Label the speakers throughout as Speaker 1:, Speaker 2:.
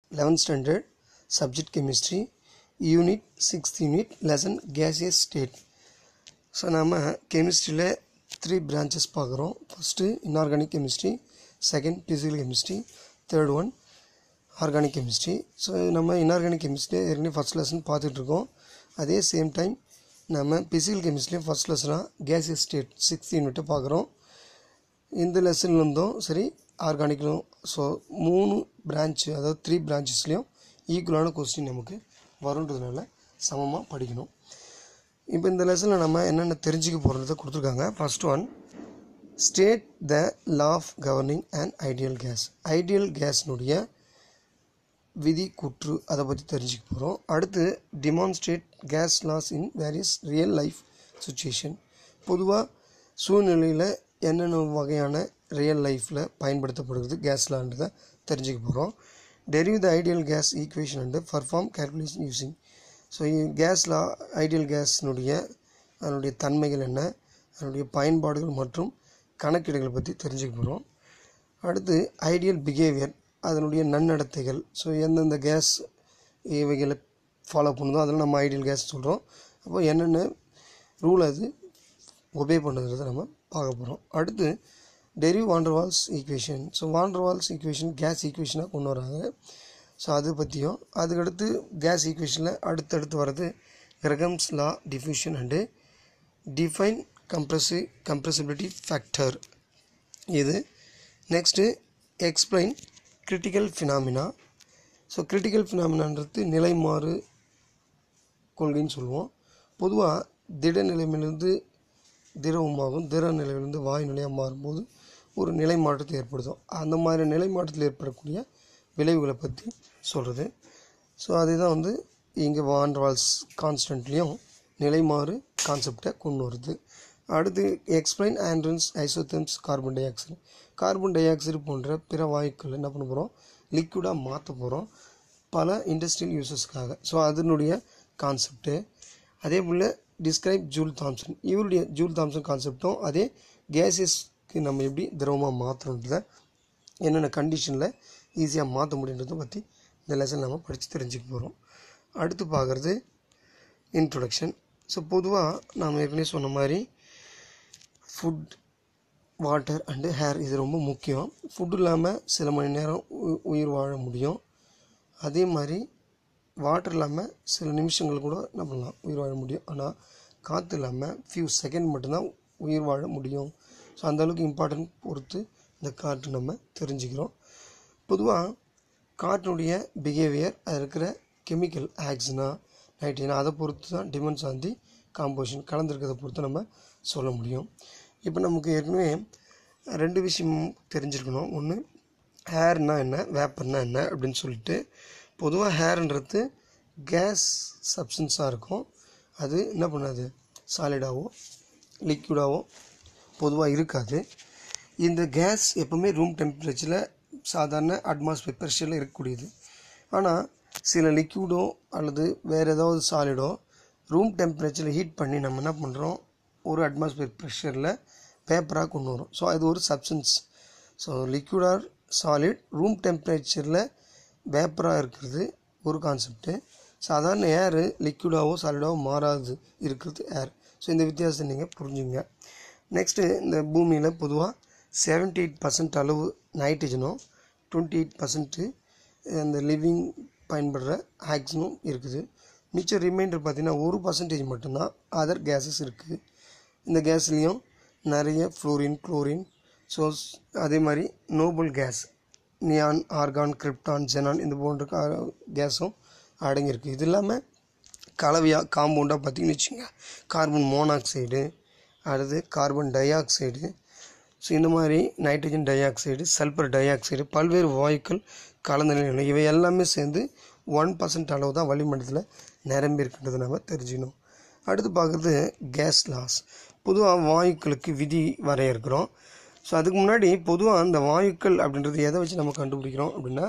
Speaker 1: eleventh standard subject chemistry unit sixth unit lesson gaseous state so நம்ம கெமிஸ்ட்ரியில் three branches பார்க்குறோம் first inorganic chemistry second physical chemistry third one organic chemistry so நம்ம inorganic chemistry ஏற்கனவே first lesson பார்த்துட்ருக்கோம் அதே same time நம்ம physical கெமிஸ்ட்ரியும் first லெசனாக கேசியஸ் ஸ்டேட் சிக்ஸ்த் யூனிட்டை பார்க்குறோம் இந்த லெசன்லேருந்தும் சரி ஆர்கானிக்லும் ஸோ மூணு பிரான்ச் அதாவது த்ரீ பிரான்ச்சஸ்லேயும் ஈக்குவலான கொஸ்டின் நமக்கு வருன்றதுனால சமமாக படிக்கணும் இப்போ இந்த லெசனில் நம்ம என்னென்ன தெரிஞ்சுக்க போகிறத கொடுத்துருக்காங்க first one state the law of governing and ideal gas ideal கேஸ்னுடைய விதி குற்று அதை பற்றி தெரிஞ்சுக்க போகிறோம் அடுத்து demonstrate gas laws in various real life situation பொதுவாக சூழ்நிலையில் என்னென்ன வகையான ரியல் லைஃப்பில் பயன்படுத்தப்படுகிறது கேஸ் லான்றதை தெரிஞ்சுக்க போகிறோம் derive the ideal gas equation and perform calculation using so gas law ideal கேஸ்னுடைய அதனுடைய தன்மைகள் என்ன அதனுடைய பயன்பாடுகள் மற்றும் கணக்கீடுகளை பற்றி தெரிஞ்சுக்க போகிறோம் அடுத்து ஐடியல் பிஹேவியர் அதனுடைய நன்னடத்தைகள் ஸோ எந்தெந்த கேஸ் இவைகளை ஃபாலோ பண்ணுதோ அதெல்லாம் நம்ம ஐடியல் கேஸ் சொல்கிறோம் அப்போ என்னென்ன ரூல் அது ஒபே பண்ணுறத நம்ம பார்க்க போகிறோம் அடுத்து derive van der Waals equation so van der Waals equation gas ஈக்குவேஷனாக கொண்டு வராங்க ஸோ அது பற்றியும் அதுக்கடுத்து கேஸ் ஈக்குவேஷனில் அடுத்தடுத்து வர்றது Graham's law diffusion and define compressi compressibility factor இது next explain critical phenomena so critical ஃபினாமினான்றது நிலைமாறு கொள்கைன்னு சொல்லுவோம் பொதுவாக திட நிலைமையிலிருந்து திரவமாகும் திர நிலையிலிருந்து வாயு நிலையாக மாறும்போது ஒரு நிலை மாற்றத்தை ஏற்படுத்தும் அந்த மாதிரி நிலை மாற்றத்தில் ஏற்படக்கூடிய விளைவுகளை பற்றி சொல்கிறது ஸோ அதுதான் வந்து இங்கே வான்வால்ஸ் கான்ஸ்டன்ட்லேயும் நிலைமாறு கான்செப்டை கொண்டு வருது அடுத்து explain Andrews isotherms carbon dioxide carbon dioxide போன்ற பிற வாயுக்கள் என்ன பண்ண போகிறோம் லிக்விடாக மாற்ற போகிறோம் பல இண்டஸ்ட்ரியல் யூசஸ்க்காக ஸோ அதனுடைய கான்செப்ட்டு அதே போல் டிஸ்கிரைப் ஜூல் தாம்சன் இவருடைய ஜூல் தாம்சன் கான்செப்டும் அதே கேஸஸ்க்கு நம்ம எப்படி திரவமாக மாற்றணுன்றத என்னென்ன கண்டிஷனில் ஈஸியாக மாற்ற முடியுன்றதை பற்றி இந்த லெசன் நம்ம படித்து தெரிஞ்சுக்க போகிறோம் அடுத்து பார்க்குறது இன்ட்ரொடக்ஷன் ஸோ பொதுவாக நாம் ஏற்கனவே சொன்ன மாதிரி ஃபுட் வாட்டர் அண்டு ஹேர் இது ரொம்ப முக்கியம் ஃபுட் இல்லாமல் சில மணி நேரம் உ- உயிர் வாழ முடியும் அதே மாதிரி வாட்டர் இல்லாமல் சில நிமிஷங்கள் கூட என்ன பண்ணலாம் உயிர் வாழ முடியும் ஆனால் காற்று இல்லாமல் ஃபியூ செகண்ட் மட்டும்தான் உயிர் வாழ முடியும் ஸோ அந்த அளவுக்கு இம்பார்ட்டன்ட் பொறுத்து இந்த காற்று நம்ம தெரிஞ்சுக்கிறோம் பொதுவாக காற்றினுடைய பிஹேவியர் அது இருக்கிற கெமிக்கல் ஆக்சினா நைட்ரினா அதை பொறுத்து தான் டிமெண்ட்ஸ் ஆன் தி காம்போசிஷன் கலந்துருக்கிறத பொறுத்து நம்ம சொல்ல முடியும் இப்போ நமக்கு ஏற்கனவே ரெண்டு விஷயம் தெரிஞ்சிருக்கணும் ஒன்று ஹேர்னா என்ன வேப்பர்னா என்ன அப்படின்னு சொல்லிட்டு பொதுவாக ஹேர்ன்றது கேஸ் சப்ஸ்டன்ஸாக இருக்கும் அது என்ன பண்ணாது சாலிடாவோ லிக்விடாவோ பொதுவாக இருக்காது இந்த கேஸ் எப்பவுமே ரூம் டெம்பரேச்சரில் சாதாரண அட்மாஸ்பியர் ப்ரெஷரில் இருக்கக்கூடியது ஆனால் சில லிக்விடோ அல்லது வேறு ஏதாவது சாலிடோ ரூம் டெம்பரேச்சரில் ஹீட் பண்ணி நம்ம என்ன பண்ணுறோம் ஒரு அட்மாஸ்பியர் ப்ரெஷரில் பேப்பராக கொண்டு வரோம் ஸோ அது ஒரு substance so liquid or solid room டெம்பரேச்சரில் வேப்பராக இருக்கிறது ஒரு கான்செப்ட்டு சாதாரண ஏர் லிக்விடாவோ சாலிடாவோ மாறாது இருக்கிறது ஏர் ஸோ இந்த வித்தியாசத்தை நீங்கள் புரிஞ்சுங்க நெக்ஸ்ட்டு இந்த பூமியில் பொதுவாக செவன்டி எயிட் பர்சன்ட் அளவு நைட்ரஜனும் டுவெண்ட்டி எயிட் பர்சன்ட்டு அந்த லிவிங் பயன்படுற ஆக்சிஜனும் இருக்குது மிச்சம் ரிமைண்டர் பார்த்திங்கன்னா ஒரு பர்சன்டேஜ் மட்டும்தான் அதர் கேஸஸ் இருக்குது இந்த கேஸ்லேயும் நிறைய ஃப்ளோரின் குளோரின் ஸோ அதே மாதிரி noble gas neon argon krypton xenon இந்த போன்ற கா- கேஸும் அடங்கியிருக்கு இது இல்லாமல் கலவையாக காம்பவுண்டாக பார்த்தீங்கன்னு வச்சுங்க கார்பன் மோனாக்சைடு அடுத்து கார்பன் டை ஆக்சைடு ஸோ இந்த மாதிரி nitrogen dioxide sulphur dioxide பல்வேறு வாயுக்கள் கலந்த நிலையில் இவை எல்லாமே சேர்ந்து ஒன் பர்சன்ட் அளவு தான் வளிமண்டலத்தில் நிரம்பி இருக்கின்றதை நம்ம தெரிஞ்சுக்கணும் அடுத்து பார்க்குறது கேஸ் லாஸ் பொதுவாக வாயுக்களுக்கு விதி வரையறுக்கிறோம் ஸோ அதுக்கு முன்னாடி பொதுவாக அந்த வாயுக்கள் அப்படின்றது எதை வச்சு நம்ம கண்டுபிடிக்கிறோம் அப்படின்னா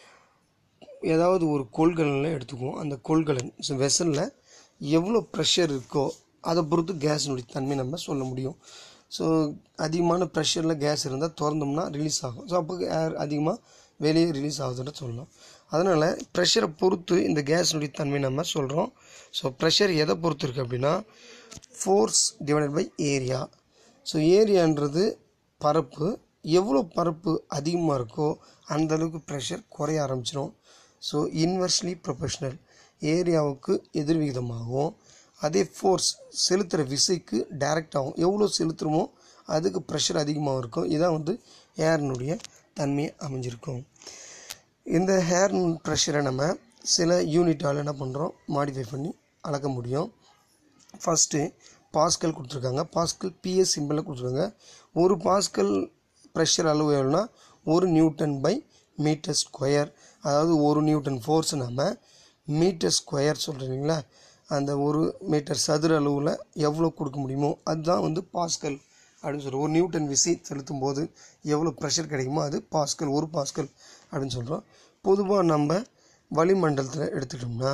Speaker 1: ஏதாவது ஒரு கொள்கலனில் எடுத்துக்குவோம் அந்த கொள்கலன் ஸோ வெசலில் எவ்வளோ ப்ரெஷர் இருக்கோ அதை பொறுத்து கேஸினுடைய தன்மை நம்ம சொல்ல முடியும் ஸோ அதிகமான ப்ரெஷரில் கேஸ் இருந்தால் திறந்தோம்னா ரிலீஸ் ஆகும் ஸோ அப்போ ஏர் அதிகமாக வெளியே ரிலீஸ் ஆகுதுன்னு சொல்லலாம் அதனால் ப்ரெஷரை பொறுத்து இந்த கேஸினுடைய தன்மை நம்ம சொல்கிறோம் ஸோ ப்ரெஷர் எதை பொறுத்து இருக்குது அப்படின்னா force divided by area so ஏரியான்றது பரப்பு எவ்வளோ பரப்பு அதிகமாக இருக்கோ அந்த அளவுக்கு ப்ரெஷர் குறைய ஆரம்பிச்சிடும் ஸோ இன்வெர்ஸ்லி ப்ரொபஷனல் ஏரியாவுக்கு எதிர்விகிதமாகவும் அதே ஃபோர்ஸ் செலுத்துகிற விசைக்கு டைரக்ட் ஆகும் எவ்வளோ செலுத்துகிறோமோ அதுக்கு ப்ரெஷர் அதிகமாக இருக்கும் இதான் வந்து ஏர்னுடைய தன்மையை அமைஞ்சிருக்கும் இந்த ஹேர் ப்ரெஷரை நம்ம சில யூனிட்டால் என்ன பண்ணுறோம் மாடிஃபை பண்ணி அளக்க முடியும் ஃபஸ்ட்டு பாஸ்கல் கொடுத்துருக்காங்க பாஸ்கல் பிஎஸ் சிம்பிளில் கொடுத்துருக்காங்க ஒரு பாஸ்கல் ப்ரெஷர் அளவு எவ்வளோனா ஒரு நியூட்டன் பை மீட்டர் ஸ்கொயர் அதாவது ஒரு நியூட்டன் ஃபோர்ஸ் நம்ம மீட்டர் ஸ்கொயர் சொல்கிறீங்களா அந்த ஒரு மீட்டர் சதுர அளவில் எவ்வளோ கொடுக்க முடியுமோ அதுதான் வந்து பாஸ்கல் அப்படின்னு சொல்கிறோம் ஒரு நியூட்டன் விசை செலுத்தும் போது எவ்வளோ ப்ரெஷர் கிடைக்குமோ அது பாஸ்கல் ஒரு பாஸ்கல் அப்படின்னு சொல்கிறோம் பொதுவாக நம்ம வளிமண்டலத்தில் எடுத்துக்கிட்டோம்னா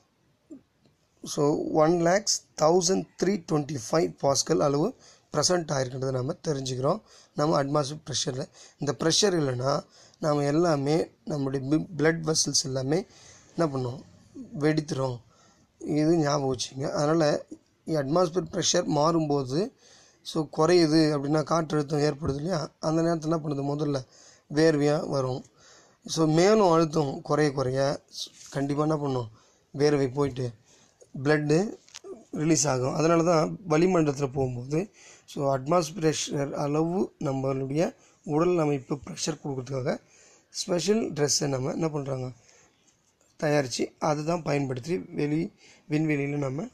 Speaker 1: so one lakhs thousand three twenty five pascal அளவு ப்ரெசண்ட் ஆகிருக்கின்றதை நம்ம தெரிஞ்சுக்கிறோம் நம்ம அட்மாஸ்பியர் ப்ரெஷரில் இந்த ப்ரெஷர் இல்லைன்னா நாம் எல்லாமே நம்முடைய பிளட் வெசல்ஸ் எல்லாமே என்ன பண்ணோம் வெடித்துரும் இது ஞாபகம் வச்சுங்க அதனால் அட்மாஸ்பியர் ப்ரெஷர் மாறும்போது ஸோ குறையுது அப்படின்னா காற்றழுத்தம் ஏற்படுது இல்லையா அந்த நேரத்தில் என்ன பண்ணுது முதல்ல வேர்வையாக வரும் ஸோ மேலும் அழுத்தம் குறைய குறைய கண்டிப்பாக என்ன பண்ணும் வேர்வை போயிட்டு பிளட்டு ரிலீஸ் ஆகும் அதனால தான் வளிமண்டலத்தில் போகும்போது ஸோ அட்மாஸ்பிரேஷர் அளவு நம்மளுடைய உடல் அமைப்பு ப்ரெஷர் கொடுக்கறதுக்காக ஸ்பெஷல் ட்ரெஸ்ஸை நம்ம என்ன பண்ணுறாங்க தயாரித்து அதுதான் பயன்படுத்தி வெளி விண்வெளியில் நம்ம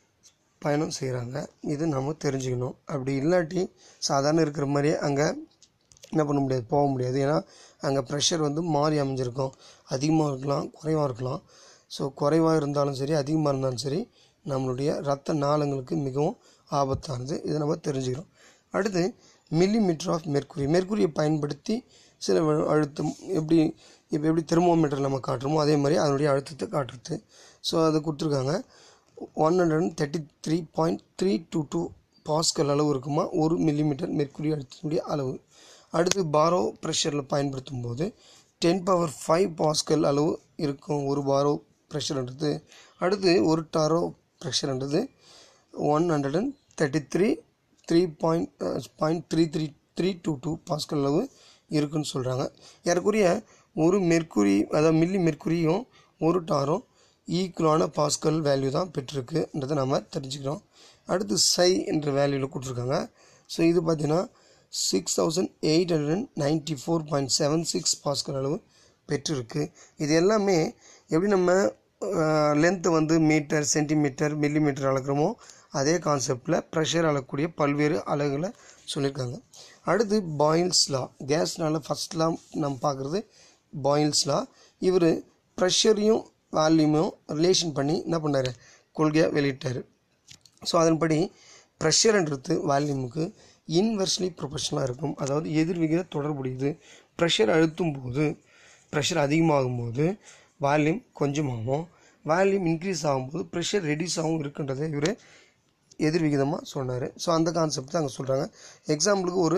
Speaker 1: பயணம் செய்கிறாங்க இது நம்ம தெரிஞ்சுக்கணும் அப்படி இல்லாட்டி சாதாரண இருக்கிற மாதிரியே அங்கே என்ன பண்ண முடியாது போக முடியாது ஏன்னா அங்கே ப்ரெஷர் வந்து மாறி அமைஞ்சிருக்கும் அதிகமாக இருக்கலாம் குறைவாக இருக்கலாம் ஸோ குறைவாக இருந்தாலும் சரி அதிகமாக இருந்தாலும் சரி நம்மளுடைய ரத்த நாளங்களுக்கு மிகவும் ஆபத்தானது இதை நம்ம தெரிஞ்சுக்கிறோம் அடுத்து மில்லி மீட்டர் ஆஃப் மெர்க்குரி மெர்க்குரியை பயன்படுத்தி சில வ- அழுத்தம் எப்படி இப்போ எப்படி தெர்மோமீட்டர் நம்ம காட்டுறோமோ அதே மாதிரி அதனுடைய அழுத்தத்தை காட்டுறது ஸோ அது கொடுத்துருக்காங்க one hundred and thirty three point three two two pascal அளவு இருக்குமா ஒரு மில்லிமீட்டர் மெர்க்குரி அழுத்தத்தினுடைய அளவு அடுத்து பாரோ ப்ரெஷரில் பயன்படுத்தும் போது டென் பவர் ஃபைவ் பாஸ்கல் அளவு இருக்கும் ஒரு பாரோ ப்ரெஷர்ன்றது அடுத்து ஒரு டாரோ ப்ரெஷர்ன்றது one hundred and thirty three three point point three three three two two pascal அளவு இருக்குன்னு சொல்கிறாங்க ஏறக்குறைய ஒரு மெர்க்குரி அதாவது மில்லி மெர்க்குரியும் ஒரு டாரும் ஈக்குவலான பாஸ்கல் வேல்யூ தான் பெற்றிருக்குன்றதை நம்ம தெரிஞ்சுக்கிறோம் அடுத்து சை என்ற வேல்யூவில் கொடுத்துருக்காங்க ஸோ இது பார்த்தீங்கன்னா six thousand eight hundred and ninety four point seven six pascal அளவு பெற்றிருக்கு இது எல்லாமே எப்படி நம்ம லென்த்து வந்து மீட்டர் சென்டிமீட்டர் மில்லிமீட்டர் அளக்குறோமோ அதே கான்செப்டில் ப்ரெஷர் அளக்கக்கூடிய பல்வேறு அலகுகளை சொல்லியிருக்காங்க அடுத்து பாயில்ஸ் லா கேஸ்னால ஃபஸ்ட்லாம் நம்ம பார்க்குறது பாயில்ஸ் லா இவர் ப்ரெஷரையும் வால்யூமையும் ரிலேஷன் பண்ணி என்ன பண்ணார் கொள்கையாக வெளியிட்டார் ஸோ அதன்படி ப்ரெஷர்ன்றது வால்யூமுக்கு இன்வெர்ஸ்லி ப்ரொபஷனலாக இருக்கும் அதாவது எதிர்விகித தொடர்புடையது ப்ரெஷர் அழுத்தும் போது ப்ரெஷர் அதிகமாகும் போது வால்யூம் கொஞ்சமாகும் வால்யூம் இன்க்ரீஸ் ஆகும்போது ப்ரெஷர் ரெடியூஸ் ஆகும் இருக்குன்றதை இவர் எதிர்விகிதமாக சொன்னார் ஸோ அந்த கான்செப்ட் தான் அங்கே சொல்கிறாங்க எக்ஸாம்பிளுக்கு ஒரு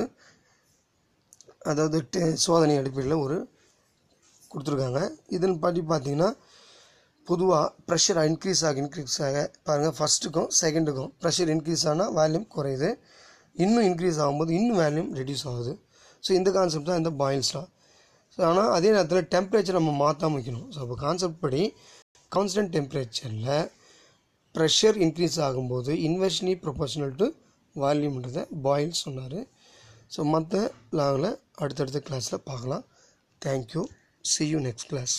Speaker 1: அதாவது டெ- சோதனை அடிப்படையில் ஒரு கொடுத்துருக்காங்க இதன் படி பார்த்தீங்கன்னா பொதுவாக ப்ரெஷர் இன்க்ரீஸ் ஆக இன்க்ரீஸ் ஆக பாருங்கள் ஃபஸ்ட்டுக்கும் செகண்டுக்கும் ப்ரெஷர் இன்க்ரீஸ் ஆனால் வால்யூம் குறையுது இன்னும் இன்க்ரீஸ் ஆகும்போது இன்னும் வால்யூம் ரெடியூஸ் ஆகுது ஸோ இந்த கான்செப்ட் தான் இந்த பாயில்ஸ்லாம் ஸோ ஆனால் அதே நேரத்தில் டெம்பரேச்சர் நம்ம மாற்றாம வைக்கணும் ஸோ அப்போ கான்செப்ட் படி கான்ஸ்டன்ட் டெம்பரேச்சரில் ப்ரெஷர் இன்க்ரீஸ் ஆகும்போது இன்வெர்ஷனி ப்ரொபோஷனல் டு வால்யூம்ன்றதை பாயில் சொன்னார் ஸோ மற்ற லாவில் அடுத்தடுத்த கிளாஸில் பார்க்கலாம் thank you see you next class